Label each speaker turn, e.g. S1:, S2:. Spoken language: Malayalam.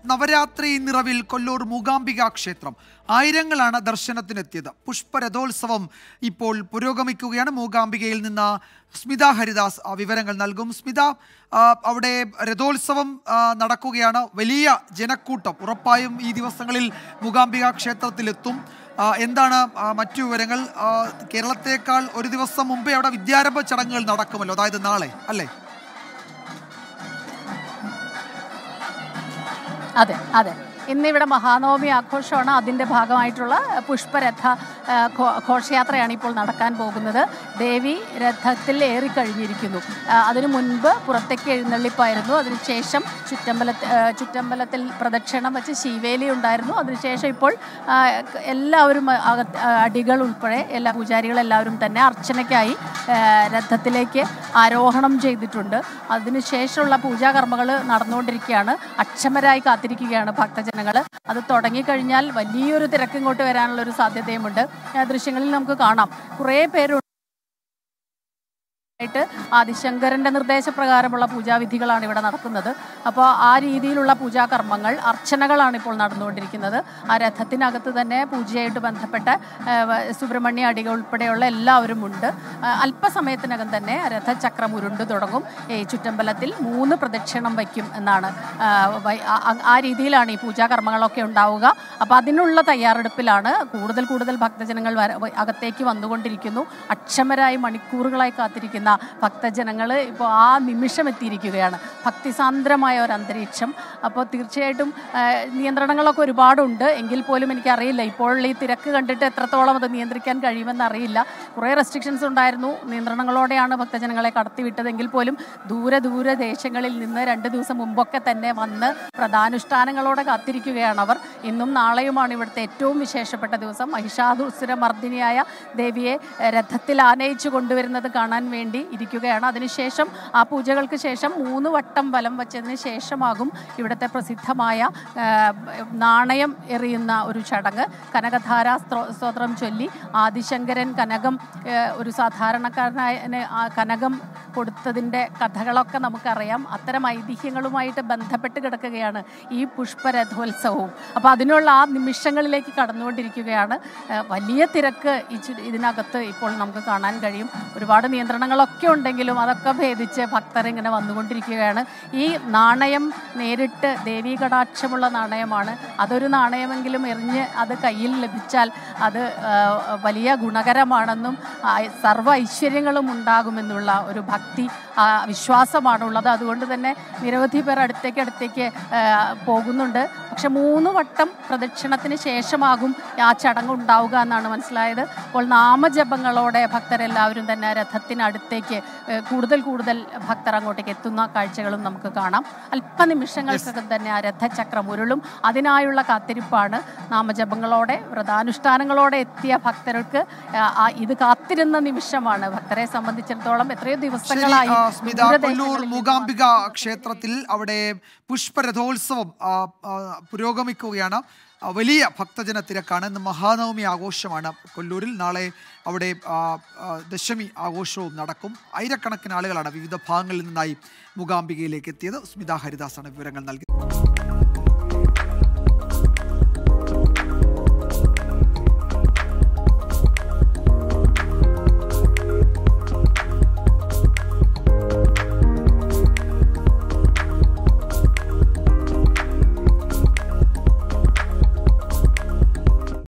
S1: നവരാത്രി നിറവിൽ കൊല്ലൂർ മൂകാംബിക ക്ഷേത്രം ആയിരങ്ങളാണ് ദർശനത്തിനെത്തിയത് പുഷ്പരഥോത്സവം ഇപ്പോൾ പുരോഗമിക്കുകയാണ് മൂകാംബികയിൽ നിന്ന് സ്മിത ഹരിദാസ് ആ, വിവരങ്ങൾ നൽകും സ്മിത ആ, അവിടെ രഥോത്സവം ആ, നടക്കുകയാണ് വലിയ ജനക്കൂട്ടം ഉറപ്പായും ഈ ദിവസങ്ങളിൽ മൂകാംബിക ക്ഷേത്രത്തിലെത്തും ആ, എന്താണ് ആ, മറ്റു വിവരങ്ങൾ ആ, കേരളത്തേക്കാൾ ഒരു ദിവസം മുമ്പേ അവിടെ വിദ്യാരംഭ ചടങ്ങുകൾ നടക്കുമല്ലോ അതായത് നാളെ അല്ലേ
S2: അതെ അതെ ഇന്നിവിടെ മഹാനവമി ആഘോഷമാണ് അതിൻ്റെ ഭാഗമായിട്ടുള്ള പുഷ്പരഥ ആ, ഘോ- ഘോഷയാത്രയാണ് ഇപ്പോൾ നടക്കാൻ പോകുന്നത് ദേവി രഥത്തിൽ ഏറിക്കഴിഞ്ഞിരിക്കുന്നു ആ, അതിനു മുൻപ് പുറത്തേക്ക് എഴുന്നള്ളിപ്പായിരുന്നു അതിനുശേഷം ചുറ്റമ്പല ചുറ്റമ്പലത്തിൽ പ്രദക്ഷിണം വെച്ച് ശിവേലി ഉണ്ടായിരുന്നു അതിനുശേഷം ഇപ്പോൾ ആ, എല്ലാവരും അകത്ത് അടികൾ ഉൾപ്പെടെ എല്ലാ പൂജാരികളെല്ലാവരും തന്നെ അർച്ചനയ്ക്കായി ആ, രഥത്തിലേക്ക് ആരോഹണം ചെയ്തിട്ടുണ്ട് അതിനുശേഷമുള്ള പൂജാകർമ്മങ്ങൾ നടന്നുകൊണ്ടിരിക്കുകയാണ് അക്ഷമരായി കാത്തിരിക്കുകയാണ് ഭക്തജനങ്ങൾ അത് തുടങ്ങിക്കഴിഞ്ഞാൽ വലിയൊരു തിരക്ക് ഇങ്ങോട്ട് വരാനുള്ള ഒരു സാധ്യതയുമുണ്ട് ആ ദൃശ്യങ്ങളിൽ നമുക്ക് കാണാം കുറേ പേര് ആയിട്ട് ആദിശങ്കരന്റെ നിർദ്ദേശപ്രകാരമുള്ള പൂജാവിധികളാണ് ഇവിടെ നടക്കുന്നത് അപ്പോൾ ആ രീതിയിലുള്ള പൂജാകർമ്മങ്ങൾ അർച്ചനകളാണ് ഇപ്പോൾ നടന്നുകൊണ്ടിരിക്കുന്നത് ആ രഥത്തിനകത്ത് തന്നെ പൂജയായിട്ട് ബന്ധപ്പെട്ട ആ, വ- സുബ്രഹ്മണ്യ അടികൾ ഉൾപ്പെടെയുള്ള എല്ലാവരും ഉണ്ട് ആ, അല്പസമയത്തിനകം തന്നെ രഥചക്രം ഉരുണ്ടു തുടങ്ങും ഈ ചുറ്റമ്പലത്തിൽ മൂന്ന് പ്രദക്ഷിണം വയ്ക്കും എന്നാണ് ആ, വൈ- ആ- ആ- ആ രീതിയിലാണ് ഈ പൂജാകർമ്മങ്ങളൊക്കെ ഉണ്ടാവുക അപ്പോൾ അതിനുള്ള തയ്യാറെടുപ്പിലാണ് കൂടുതൽ കൂടുതൽ ഭക്തജനങ്ങൾ വര- വ- അകത്തേക്ക് വന്നുകൊണ്ടിരിക്കുന്നു അക്ഷമരായി മണിക്കൂറുകളായി കാത്തിരിക്കുന്ന ഭക്തജനങ്ങൾ ഇപ്പോൾ ആ നിമിഷം എത്തിയിരിക്കുകയാണ് ഭക്തിസാന്ദ്രമായ ഒരു അന്തരീക്ഷം അപ്പോൾ തീർച്ചയായിട്ടും ആ, നിയന്ത്രണങ്ങളൊക്കെ ഒരുപാടുണ്ട് എങ്കിൽ പോലും എനിക്കറിയില്ല ഇപ്പോൾ ഈ തിരക്ക് കണ്ടിട്ട് എത്രത്തോളം അത് നിയന്ത്രിക്കാൻ കഴിയുമെന്ന് അറിയില്ല കുറേ റെസ്ട്രിക്ഷൻസ് ഉണ്ടായിരുന്നു നിയന്ത്രണങ്ങളോടെയാണ് ഭക്തജനങ്ങളെ കടത്തിവിട്ടതെങ്കിൽ പോലും ദൂരെ ദൂരെ ദേശങ്ങളിൽ നിന്ന് രണ്ട് ദിവസം മുമ്പൊക്കെ തന്നെ വന്ന് പ്രധാനുഷ്ഠാനങ്ങളോടെ കാത്തിരിക്കുകയാണ് അവർ ഇന്നും നാളെയുമാണ് ഇവിടുത്തെ ഏറ്റവും വിശേഷപ്പെട്ട ദിവസം മഹിഷാസുര മർദ്ദിനിയായ ദേവിയെ എഹ്, രഥത്തിൽ ആനയിച്ചു കൊണ്ടുവരുന്നത് കാണാൻ വേണ്ടി ഇരിക്കുകയാണ് അതിനുശേഷം ആ പൂജകൾക്ക് ശേഷം മൂന്ന് വട്ടം വലം വച്ചതിന് ശേഷമാകും ഇവിടുത്തെ പ്രസിദ്ധമായ ഏഹ്, നാണയം എറിയുന്ന ഒരു ചടങ്ങ് കനകധാര സ്ത്രോ- സ്തോത്രം ചൊല്ലി ആദിശങ്കരൻ കനകം ഏഹ്, ഒരു സാധാരണക്കാരനായ നെ- ആ കനകം കൊടുത്തതിൻ്റെ കഥകളൊക്കെ നമുക്കറിയാം അത്തരം ഐതിഹ്യങ്ങളുമായിട്ട് ബന്ധപ്പെട്ട് കിടക്കുകയാണ് ഈ പുഷ്പരഥോത്സവവും അപ്പോൾ അതിനുള്ള ആ നിമിഷങ്ങളിലേക്ക് കടന്നുകൊണ്ടിരിക്കുകയാണ് ഏഹ്, വലിയ തിരക്ക് ഈ ചു- ഇതിനകത്ത് ഇപ്പോൾ നമുക്ക് കാണാൻ കഴിയും ഒരുപാട് നിയന്ത്രണങ്ങളൊക്കെ ഉണ്ടെങ്കിലും അതൊക്കെ ഭേദിച്ച് ഭക്തർ ഇങ്ങനെ വന്നുകൊണ്ടിരിക്കുകയാണ് ഈ നാണയം നേരിട്ട് ദേവീ കടാക്ഷമുള്ള നാണയമാണ് അതൊരു നാണയമെങ്കിലും എറിഞ്ഞ് അത് കയ്യിൽ ലഭിച്ചാൽ അത് ആ, വലിയ ഗുണകരമാണെന്നും ആ, സർവ്വ ഐശ്വര്യങ്ങളും ഉണ്ടാകുമെന്നുള്ള ഒരു ഭക്തി ആ, വിശ്വാസമാണുള്ളത് അതുകൊണ്ട് തന്നെ നിരവധി പേർ അടുത്തേക്ക് അടുത്തേക്ക് ആ, പോകുന്നുണ്ട് പക്ഷെ മൂന്ന് വട്ടം പ്രദക്ഷിണത്തിന് ശേഷമാകും ആ ചടങ്ങ് ഉണ്ടാവുക എന്നാണ് മനസ്സിലായത് അപ്പോൾ നാമജപങ്ങളോടെ ഭക്തരെല്ലാവരും തന്നെ രഥത്തിനടുത്തേക്ക് ഏ, കൂടുതൽ കൂടുതൽ ഭക്തർ അങ്ങോട്ടേക്ക് എത്തുന്ന കാഴ്ചകളും നമുക്ക് കാണാം അല്പനിമിഷങ്ങൾക്കകം തന്നെ ആ രഥചക്രം ഉരുളും അതിനായുള്ള കാത്തിരിപ്പാണ് നാമജപങ്ങളോടെ വ്രതാനുഷ്ഠാനങ്ങളോടെ എത്തിയ ഭക്തർക്ക് ആ, ആ, ഇത് കാത്തിരുന്ന നിമിഷമാണ് ഭക്തരെ സംബന്ധിച്ചിടത്തോളം എത്രയോ
S1: ശരി
S2: ദിവസങ്ങളായി
S1: ആ, സ്മിത
S2: ദൂരദേശങ്ങളിൽ
S1: കൊല്ലൂർ
S2: നിന്ന്
S1: മൂകാംബിക ക്ഷേത്രത്തിൽ അവിടെ പുഷ്പരഥോത്സവം ആ, ആ, പുരോഗമിക്കുകയാണ് ആ, വലിയ ഭക്തജന തിരക്കാണ് ഇന്ന് മഹാനവമി ആഘോഷമാണ് കൊല്ലൂരിൽ നാളെ അവിടെ ആ, ആ, ദശമി ആഘോഷവും നടക്കും ആയിരക്കണക്കിന് ആളുകളാണ് വിവിധ ഭാഗങ്ങളിൽ നിന്നായി മൂകാംബികയിലേക്ക് എത്തിയത് സ്മിത ഹരിദാസാണ് വിവരങ്ങൾ നൽകിയത്